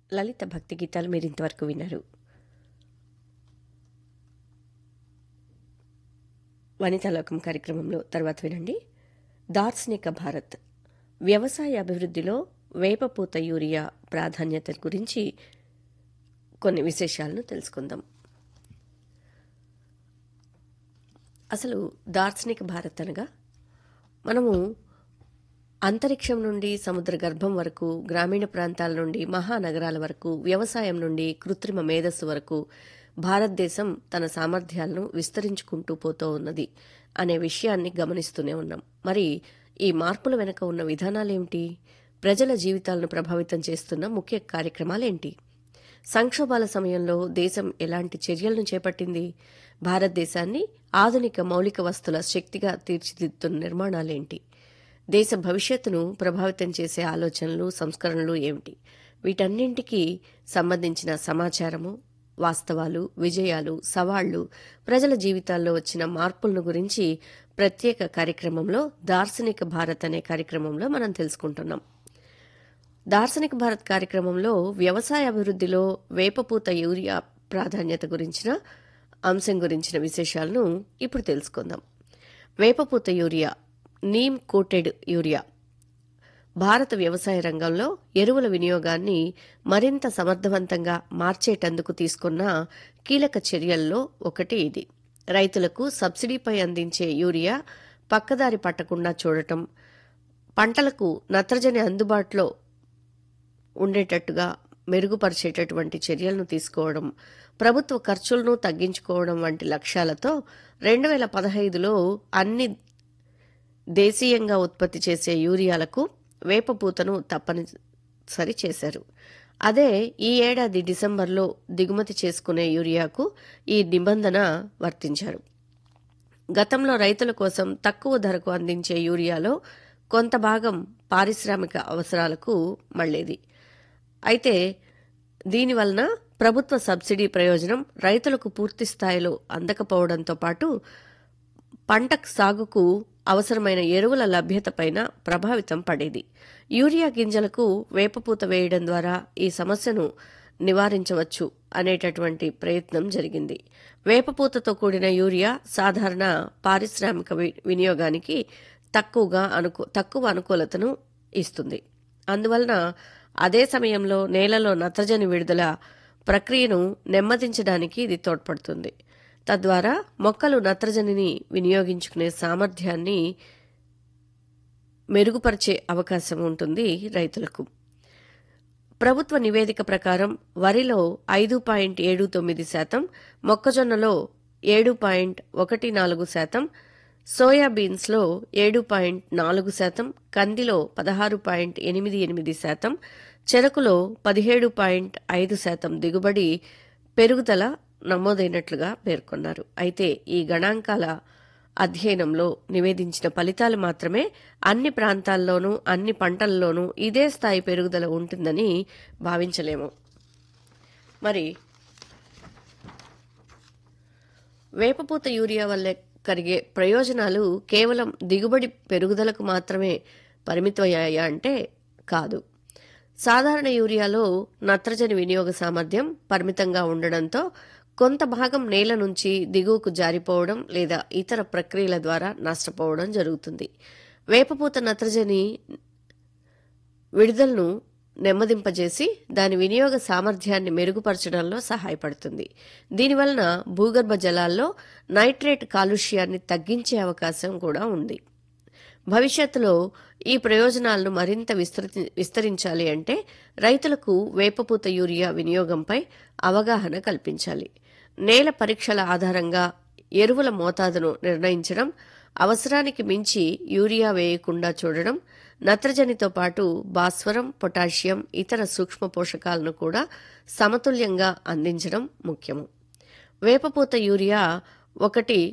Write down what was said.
లలిత భక్తి గీతాలు మీరు ఇంతవరకు విన్నారు వనితాలోకం కార్యక్రమంలో తర్వాత వినండి దార్శనిక భారత్ వ్యవసాయ అభివృద్ధిలో వేపపూత యూరియా ప్రాధాన్యత గురించి కొన్ని విశేషాలను తెలుసుకుందాం అసలు దార్శనిక భారత్ అనగా మనము అంతరిక్షం నుండి సముద్ర గర్భం వరకు గ్రామీణ ప్రాంతాల నుండి మహానగరాల వరకు వ్యవసాయం నుండి కృత్రిమ మేధస్సు వరకు భారతదేశం తన సామర్థ్యాలను విస్తరించుకుంటూ పోతూ ఉన్నది అనే విషయాన్ని గమనిస్తూనే ఉన్నాం మరి ఈ మార్పుల వెనుక ఉన్న విధానాలేమిటి ప్రజల జీవితాలను ప్రభావితం చేస్తున్న ముఖ్య కార్యక్రమాలేంటి సంక్షోభాల సమయంలో దేశం ఎలాంటి చర్యలను చేపట్టింది భారతదేశాన్ని ఆధునిక మౌలిక వస్తుల శక్తిగా తీర్చిదిద్దుతున్న నిర్మాణాలేంటి దేశ భవిష్యత్తును ప్రభావితం చేసే ఆలోచనలు సంస్కరణలు ఏమిటి వీటన్నింటికీ సంబంధించిన సమాచారము వాస్తవాలు విజయాలు సవాళ్లు ప్రజల జీవితాల్లో వచ్చిన మార్పులను గురించి ప్రత్యేక కార్యక్రమంలో దార్శనిక భారత్ అనే కార్యక్రమంలో మనం తెలుసుకుంటున్నాం దార్శనిక భారత్ కార్యక్రమంలో వ్యవసాయ అభివృద్ధిలో వేపపూత యూరియా ప్రాధాన్యత గురించిన అంశం గురించిన విశేషాలను ఇప్పుడు తెలుసుకుందాం వేపపూత యూరియా నీమ్ కోటెడ్ యూరియా భారత వ్యవసాయ రంగంలో ఎరువుల వినియోగాన్ని మరింత సమర్థవంతంగా మార్చేటందుకు తీసుకున్న కీలక చర్యల్లో ఒకటి ఇది రైతులకు సబ్సిడీపై అందించే యూరియా పక్కదారి పట్టకుండా చూడటం పంటలకు నత్రజని అందుబాటులో ఉండేటట్టుగా మెరుగుపరిచేటటువంటి చర్యలను తీసుకోవడం ప్రభుత్వ ఖర్చులను తగ్గించుకోవడం వంటి లక్ష్యాలతో రెండు వేల పదహైదులో అన్ని దేశీయంగా ఉత్పత్తి చేసే యూరియాలకు వేపపూతను తప్పనిసరి చేశారు అదే ఈ ఏడాది డిసెంబర్లో దిగుమతి చేసుకునే యూరియాకు ఈ నిబంధన వర్తించారు గతంలో రైతుల కోసం తక్కువ ధరకు అందించే యూరియాలో కొంత భాగం పారిశ్రామిక అవసరాలకు మళ్లేది అయితే దీనివలన ప్రభుత్వ సబ్సిడీ ప్రయోజనం రైతులకు పూర్తి స్థాయిలో అందకపోవడంతో పాటు పంట సాగుకు అవసరమైన ఎరువుల లభ్యతపైన ప్రభావితం పడేది యూరియా గింజలకు వేపపూత వేయడం ద్వారా ఈ సమస్యను నివారించవచ్చు అనేటటువంటి ప్రయత్నం జరిగింది వేపపూతతో కూడిన యూరియా సాధారణ పారిశ్రామిక వినియోగానికి తక్కువగా అనుకూ తక్కువ అనుకూలతను ఇస్తుంది అందువలన అదే సమయంలో నేలలో నత్రజని విడుదల ప్రక్రియను నెమ్మదించడానికి ఇది తోడ్పడుతుంది తద్వారా మొక్కలు నత్రజనిని వినియోగించుకునే సామర్థ్యాన్ని మెరుగుపరిచే అవకాశం ఉంటుంది రైతులకు ప్రభుత్వ నివేదిక ప్రకారం వరిలో ఐదు పాయింట్ ఏడు తొమ్మిది శాతం మొక్కజొన్నలో ఏడు పాయింట్ ఒకటి నాలుగు శాతం సోయాబీన్స్లో ఏడు పాయింట్ నాలుగు శాతం కందిలో పదహారు పాయింట్ ఎనిమిది ఎనిమిది శాతం చెరకులో పదిహేడు పాయింట్ ఐదు శాతం దిగుబడి పెరుగుదల నమోదైనట్లుగా పేర్కొన్నారు అయితే ఈ గణాంకాల అధ్యయనంలో నివేదించిన ఫలితాలు మాత్రమే అన్ని ప్రాంతాల్లోనూ అన్ని పంటల్లోనూ ఇదే స్థాయి పెరుగుదల ఉంటుందని భావించలేము మరి వేపపూత యూరియా వల్ల కలిగే ప్రయోజనాలు కేవలం దిగుబడి పెరుగుదలకు మాత్రమే పరిమితమయ్యాయా అంటే కాదు సాధారణ యూరియాలో నత్రజని వినియోగ సామర్థ్యం పరిమితంగా ఉండడంతో కొంత భాగం నేల నుంచి దిగువకు జారిపోవడం లేదా ఇతర ప్రక్రియల ద్వారా నష్టపోవడం జరుగుతుంది వేపపూత నత్రజని విడుదలను నెమ్మదింపజేసి దాని వినియోగ సామర్థ్యాన్ని మెరుగుపరచడంలో సహాయపడుతుంది దీనివలన భూగర్భ జలాల్లో నైట్రేట్ కాలుష్యాన్ని తగ్గించే అవకాశం కూడా ఉంది భవిష్యత్తులో ఈ ప్రయోజనాలను మరింత విస్తృతి విస్తరించాలి అంటే రైతులకు వేపపూత యూరియా వినియోగంపై అవగాహన కల్పించాలి నేల పరీక్షల ఆధారంగా ఎరువుల మోతాదును నిర్ణయించడం అవసరానికి మించి యూరియా వేయకుండా చూడడం నత్రజనితో పాటు భాస్వరం పొటాషియం ఇతర సూక్ష్మ పోషకాలను కూడా సమతుల్యంగా అందించడం ముఖ్యము వేపపూత యూరియా ఒకటి